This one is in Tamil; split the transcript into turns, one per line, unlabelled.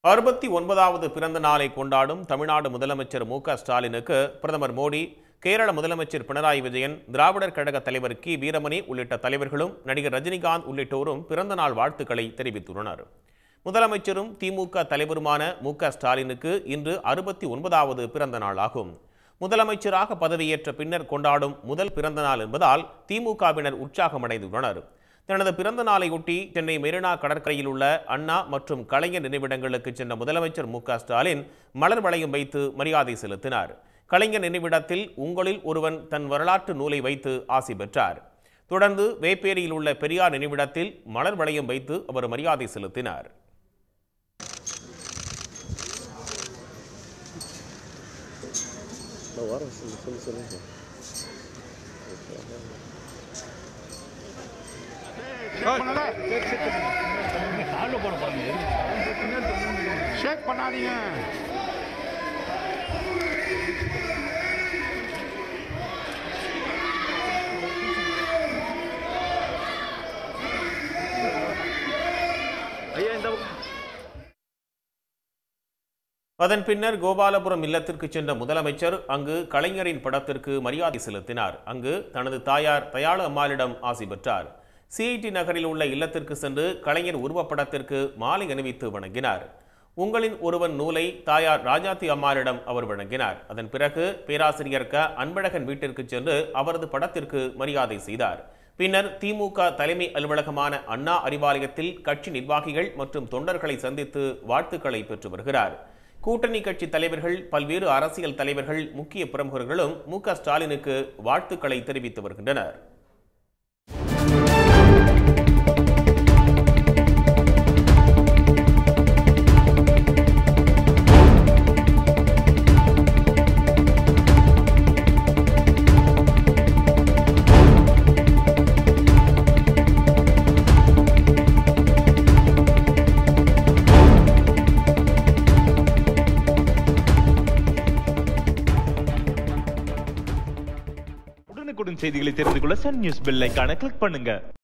அறுபத்தி ஒன்பதாவது பிறந்த நாளை கொண்டாடும் தமிழ்நாடு முதலமைச்சர் மு க ஸ்டாலினுக்கு பிரதமர் மோடி கேரள முதலமைச்சர் பினராயி விஜயன் திராவிடர் கழக தலைவர் கி வீரமணி உள்ளிட்ட தலைவர்களும் நடிகர் ரஜினிகாந்த் உள்ளிட்டோரும் பிறந்த நாள் வாழ்த்துக்களை தெரிவித்துள்ளனர் முதலமைச்சரும் திமுக தலைவருமான மு க ஸ்டாலினுக்கு இன்று அறுபத்தி ஒன்பதாவது பிறந்த நாளாகும் முதலமைச்சராக பதவியேற்ற பின்னர் கொண்டாடும் முதல் பிறந்த நாள் என்பதால் திமுகவினர் உற்சாகமடைந்துள்ளனர் தனது பிறந்த நாளையொட்டி சென்னை மெரினா கடற்கரையில் உள்ள அண்ணா மற்றும் கலைஞர் நினைவிடங்களுக்கு சென்ற முதலமைச்சர் மு க ஸ்டாலின் மலர் வளையம் வைத்து மரியாதை செலுத்தினார் கலைஞர் நினைவிடத்தில் உங்களில் ஒருவன் தன் வரலாற்று நூலை வைத்து ஆசி பெற்றார் தொடர்ந்து வேப்பேரியில் உள்ள பெரியார் நினைவிடத்தில் மலர் வளையம் வைத்து அவர் மரியாதை செலுத்தினார்
நான் வரேன் சொல்லு சொல்லு சொல்லுங்க
ஷேக் பண்ணாதீங்க
ஐயா இந்த
அதன் பின்னர் கோபாலபுரம் இல்லத்திற்கு சென்ற முதலமைச்சர் அங்கு கலைஞரின் படத்திற்கு மரியாதை செலுத்தினார் அங்கு தனது தாயார் தயாளு அம்மாளிடம் ஆசி பெற்றார் சிஐடி நகரில் உள்ள இல்லத்திற்கு சென்று கலைஞர் உருவப்படத்திற்கு மாலை அணிவித்து வணங்கினார் உங்களின் ஒருவன் நூலை தாயார் ராஜாத்தி அம்மாளிடம் அவர் வழங்கினார் அதன் பிறகு பேராசிரியர் க அன்பழகன் வீட்டிற்கு சென்று அவரது படத்திற்கு மரியாதை செய்தார் பின்னர் திமுக தலைமை அலுவலகமான அண்ணா அறிவாலயத்தில் கட்சி நிர்வாகிகள் மற்றும் தொண்டர்களை சந்தித்து வாழ்த்துக்களை பெற்று வருகிறார் கூட்டணி கட்சி தலைவர்கள் பல்வேறு அரசியல் தலைவர்கள் முக்கிய பிரமுகர்களும் மு க ஸ்டாலினுக்கு வாழ்த்துக்களை தெரிவித்து வருகின்றனர்
உடனுக்குடன் செய்திகளை தெரிந்து கொள்ள சன் நியூஸ் பெல் ஐகானை கிளிக் பண்ணுங்க